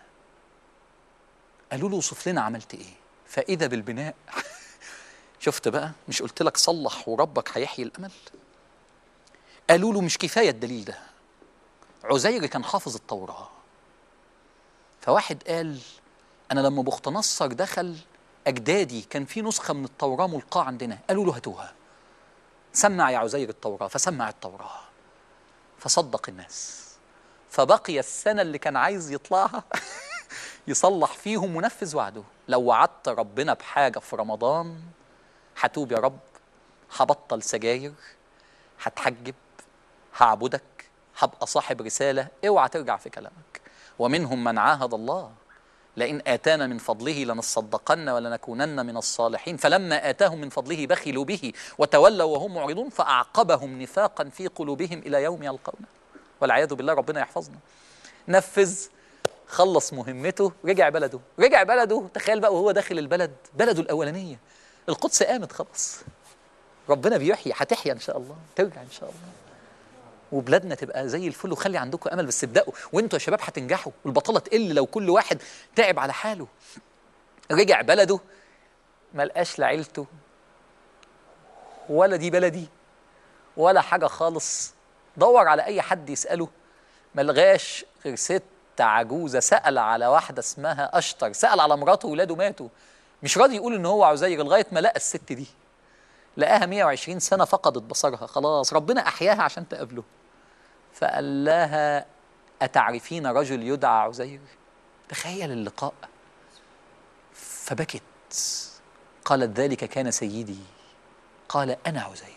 قالوا له وصف لنا عملت إيه فإذا بالبناء شفت بقى مش قلت لك صلح وربك هيحيي الأمل قالوا له مش كفاية الدليل ده عزير كان حافظ التوراة فواحد قال أنا لما بخت نصر دخل أجدادي كان في نسخة من التوراة ملقاة عندنا قالوا له هاتوها سمع يا عزير التوراة فسمع التوراة فصدق الناس فبقي السنة اللي كان عايز يطلعها يصلح فيهم ونفذ وعده لو وعدت ربنا بحاجة في رمضان هتوب يا رب هبطل سجاير هتحجب هعبدك هبقى صاحب رسالة اوعى ترجع في كلامك ومنهم من عاهد الله لئن آتانا من فضله لنصدقن ولنكونن من الصالحين فلما آتاهم من فضله بخلوا به وتولوا وهم معرضون فأعقبهم نفاقا في قلوبهم إلى يوم يلقونه والعياذ بالله ربنا يحفظنا نفذ خلص مهمته رجع بلده رجع بلده تخيل بقى وهو داخل البلد بلده الأولانية القدس قامت خلاص ربنا بيحيي هتحيا إن شاء الله ترجع إن شاء الله وبلادنا تبقى زي الفل وخلي عندكم امل بس ابداوا وانتوا يا شباب هتنجحوا والبطاله تقل لو كل واحد تعب على حاله رجع بلده ما لقاش لا عيلته ولا دي بلدي ولا حاجه خالص دور على اي حد يساله ما لغاش غير ست عجوزه سال على واحده اسمها اشطر سال على مراته وولاده ماتوا مش راضي يقول ان هو عزير لغايه ما لقى الست دي لقاها 120 سنه فقدت بصرها خلاص ربنا احياها عشان تقابله فقال لها أتعرفين رجل يدعى عزير تخيل اللقاء فبكت قالت ذلك كان سيدي قال أنا عزير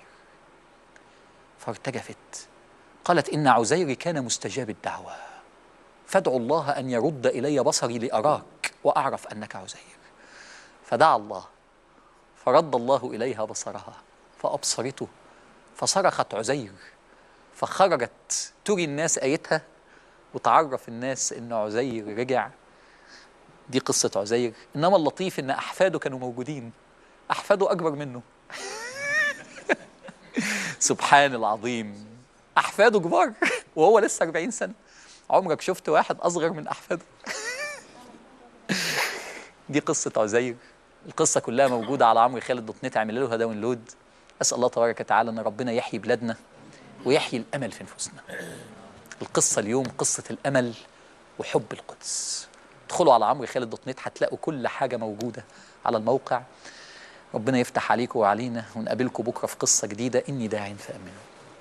فارتجفت قالت إن عزير كان مستجاب الدعوة فادعوا الله أن يرد إلي بصري لأراك وأعرف أنك عزير فدعا الله فرد الله إليها بصرها فأبصرته فصرخت عزير فخرجت تري الناس آيتها وتعرف الناس إن عزير رجع دي قصة عزير إنما اللطيف إن أحفاده كانوا موجودين أحفاده أكبر منه سبحان العظيم أحفاده كبار وهو لسه 40 سنة عمرك شفت واحد أصغر من أحفاده دي قصة عزير القصة كلها موجودة على عمرو خالد دوت نت اعمل لها داونلود أسأل الله تبارك وتعالى أن ربنا يحيي بلادنا ويحيي الأمل في نفوسنا القصة اليوم قصة الأمل وحب القدس ادخلوا على عمرو خالد دوت نت هتلاقوا كل حاجة موجودة على الموقع ربنا يفتح عليكم وعلينا ونقابلكم بكرة في قصة جديدة إني داع فأمنوا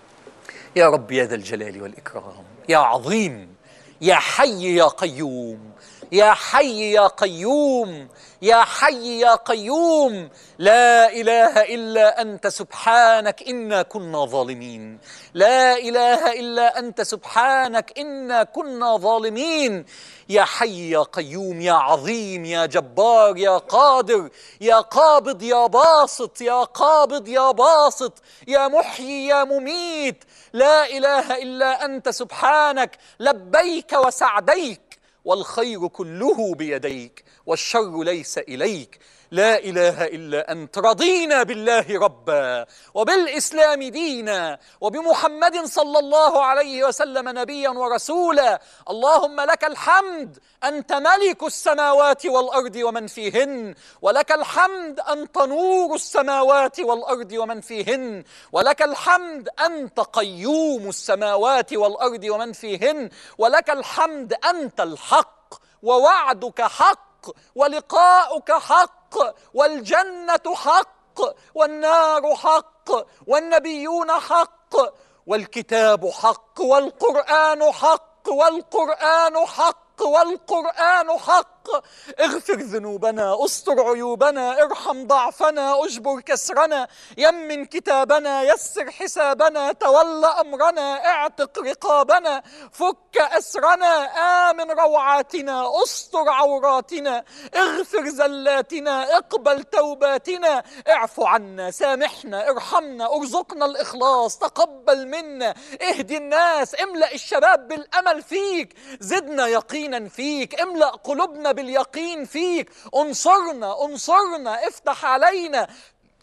يا رب يا ذا الجلال والإكرام يا عظيم يا حي يا قيوم يا حي يا قيوم يا حي يا قيوم لا اله الا انت سبحانك انا كنا ظالمين لا اله الا انت سبحانك انا كنا ظالمين يا حي يا قيوم يا عظيم يا جبار يا قادر يا قابض يا باسط يا قابض يا باسط يا محيي يا مميت لا اله الا انت سبحانك لبيك وسعديك والخير كله بيديك والشر ليس اليك لا اله الا انت رضينا بالله ربا وبالاسلام دينا وبمحمد صلى الله عليه وسلم نبيا ورسولا اللهم لك الحمد انت ملك السماوات والارض ومن فيهن ولك الحمد انت نور السماوات والارض ومن فيهن ولك الحمد انت قيوم السماوات والارض ومن فيهن ولك الحمد انت الحق ووعدك حق ولقاؤك حق والجنة حق والنار حق والنبيون حق والكتاب حق والقرآن حق والقرآن حق والقرآن حق اغفر ذنوبنا استر عيوبنا ارحم ضعفنا اجبر كسرنا يمن كتابنا يسر حسابنا تول امرنا اعتق رقابنا فك اسرنا امن روعاتنا استر عوراتنا اغفر زلاتنا اقبل توباتنا اعف عنا سامحنا ارحمنا ارزقنا الاخلاص تقبل منا اهدي الناس املا الشباب بالامل فيك زدنا يقينا فيك املا قلوبنا باليقين فيك انصرنا انصرنا افتح علينا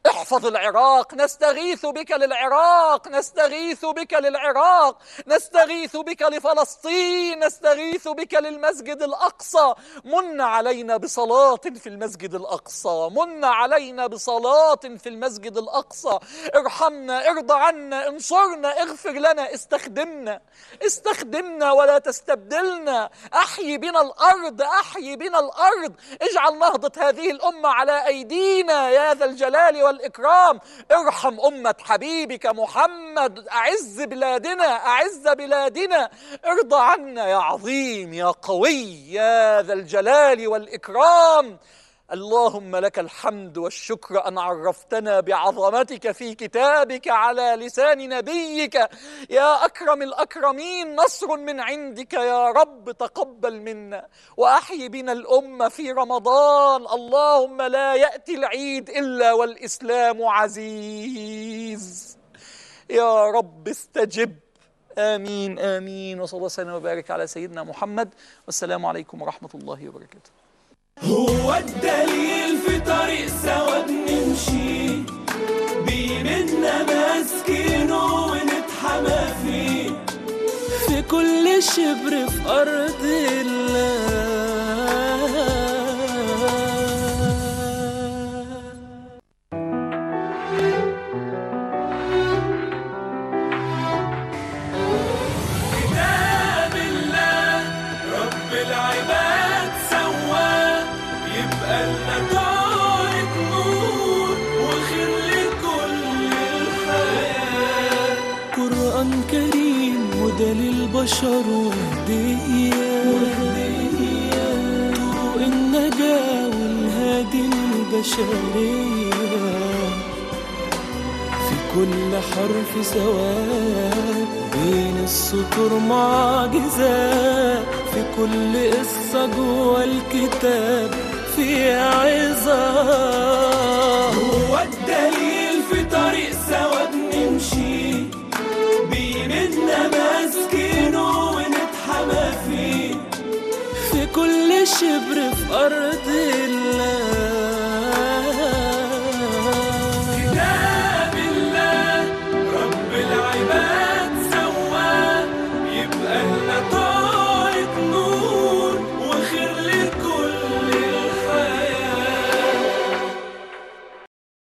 احفظ العراق نستغيث بك للعراق نستغيث بك للعراق نستغيث بك لفلسطين نستغيث بك للمسجد الأقصى من علينا بصلاة في المسجد الأقصى من علينا بصلاة في المسجد الأقصى ارحمنا ارضى عنا انصرنا اغفر لنا استخدمنا استخدمنا ولا تستبدلنا احيي بنا الأرض احيي بنا الأرض اجعل نهضة هذه الأمة على أيدينا يا ذا الجلال والإكرام ارحم أمة حبيبك محمد أعز بلادنا أعز بلادنا ارضى عنا يا عظيم يا قوي يا ذا الجلال والإكرام اللهم لك الحمد والشكر ان عرفتنا بعظمتك في كتابك على لسان نبيك يا اكرم الاكرمين نصر من عندك يا رب تقبل منا واحي بنا الامه في رمضان اللهم لا ياتي العيد الا والاسلام عزيز يا رب استجب امين امين وصلى الله وسلم وبارك على سيدنا محمد والسلام عليكم ورحمه الله وبركاته هو الدليل في طريق سوا بنمشي بيمنا ماسكينه ونتحمى فيه في كل شبر في أرض الله كتاب الله رب العباد سواه يبقى لنا طارق نور وخير لكل الحياة قرآن كريم هدى للبشر وهدية طرق النجاة والهادي البشرية في كل حرف سواء بين السطور معجزات في كل قصة جوه الكتاب في عظات هو الدليل في طريق سوا بنمشي بيمنا ماسكينه ونتحمى فيه في كل شبر في أرض الله